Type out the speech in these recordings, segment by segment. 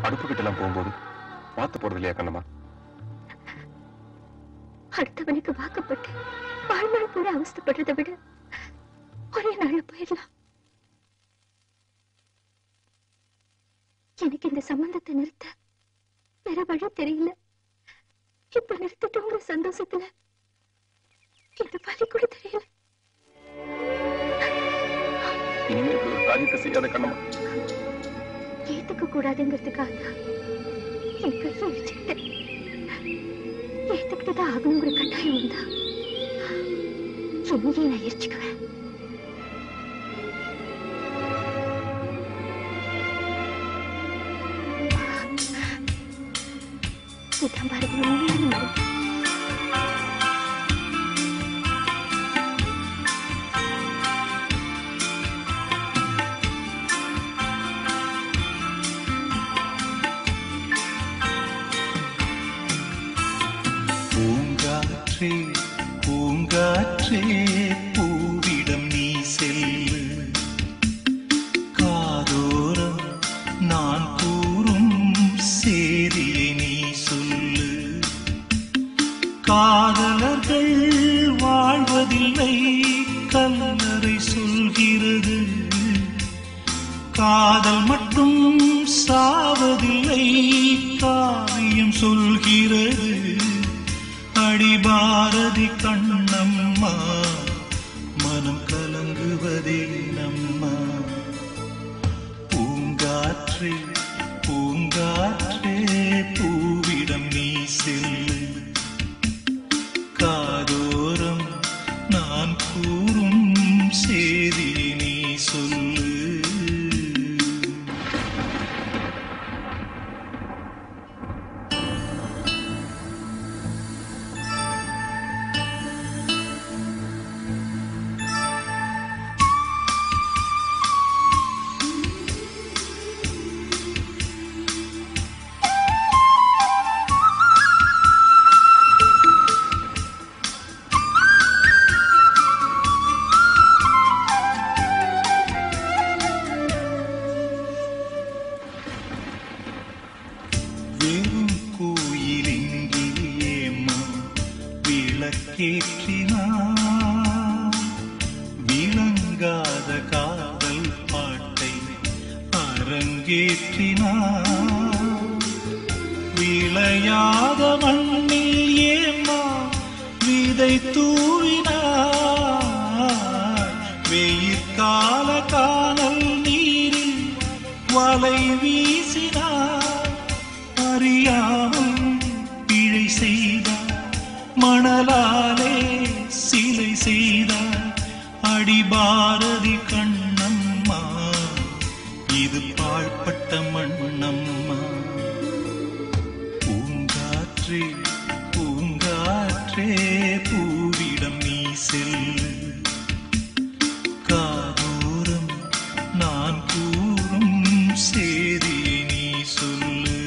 அடுப்பு கிட்ட எல்லாம் போகும்போது பார்த்து போறது இல்லையா கண்ணம்மா அடுத்தவனுக்கு வாக்கப்பட்டு வாழ்நாள் பூரா அவஸ்தைப்படுறதை விட ஒரே நாள்ல போயிடலாம் எனக்கு இந்த சம்பந்தத்தை நிறுத்த வேற வழி தெரியல இப்ப நிறுத்திட்டோங்கிற சந்தோஷத்துல இந்த வழி கூட தெரியல இனிமே இப்படி ஒரு காரியத்தை செய்யாத கண்ணம்மா ஏத்துக்க கூடாதுங்கிறதுக்காக தான் என் கையை வச்சுக்கிட்டேன் ஏத்துக்கிட்டுதான் ஆகணுங்கிற கட்டாயம் வந்தா என்னையே நான் எரிச்சுக்குவேன் இதான் பாரதி உண்மையான மருந்து பூங்காற்றே பூங்காற்றே பூவிடம் நீ செல்லு காதோரம் நான் கூறும் சேதியை நீ சொல்லு காதலர்கள் வாழ்வதில்லை கல்லறை சொல்கிறது காதல் மட்டும் சாவதில்லை காவியம் சொல்கிறது அடி பாரதி கண்ணம்மா மனம் கலங்குவதே நம்மா பூங்காற்றே பூங்காற்றே பூவிடம் நீ செல்லு காதோரம் நான் கூறும் சேதி நீ சொல்லு வெறும் கோயிலிங்கேயேம்மா விளக்கேற்றினான் விளங்காத காதல் பாட்டை அரங்கேற்றினான் விளையாத மண்ணில் ஏம்மா விதை தூவினார் வெயிற்கால காணல் நீரில் வலை வீசினார் அறியாமல் பிழை செய்தார் மணலாலே சிலை செய்தார் அடி பாரதி கண்ணம்மா இது பாழ்பட்ட மண்ணம்மா பூங்காற்றே பூங்காற்றே பூவிடம் நீ செல்லு காதோரம் நான் கூறும் சேதி நீ சொல்லு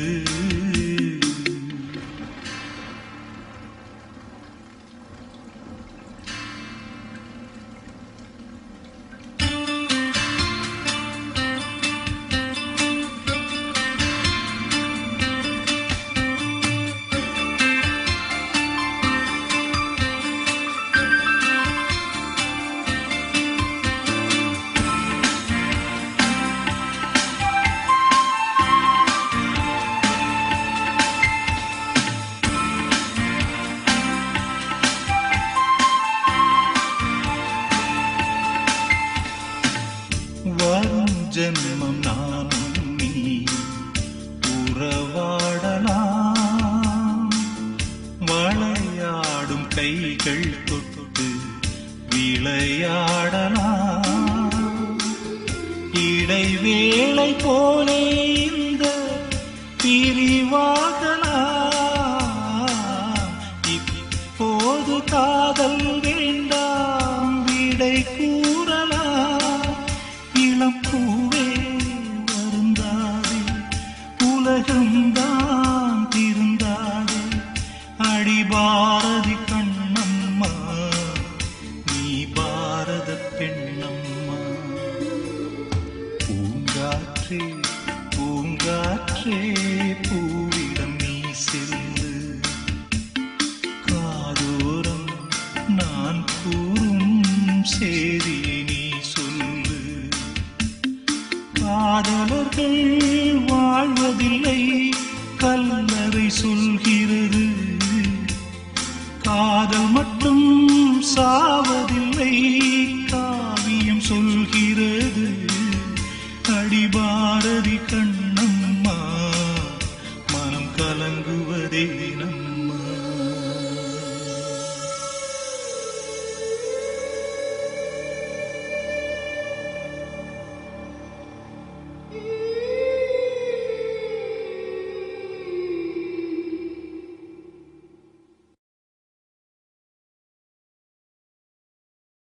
வரும் ஜென்மம் நானும் நீ உறவாடலாம் வளையாடும் கைகள் தொட்டு விளையாடலாம் இடைவேளை போலே இந்த பிரிவாகலாம் இப்போது காதல் வேண்டாம் விடை கூறலாம் இளம் பூவே வருந்தாதே உலகம்தான் திருந்தாதே அடி பாரதி கண்ணம்மா நீ பாரத பெண்ணம்மா பூங்காற்றே பூங்க பூங்காற்றே பூவிடம் நீ செல்லு காதோரம் நான் கூறும் செய்தியை நீ சொல்லு காதலர்கள் வாழ்வதில்லை கல்லறை சொல்கிறது காதல் மட்டும் சாவதில்லை காவியம் சொல்கிறது அடிபாரதி கண்ணம்மா மனம் கலங்குவதே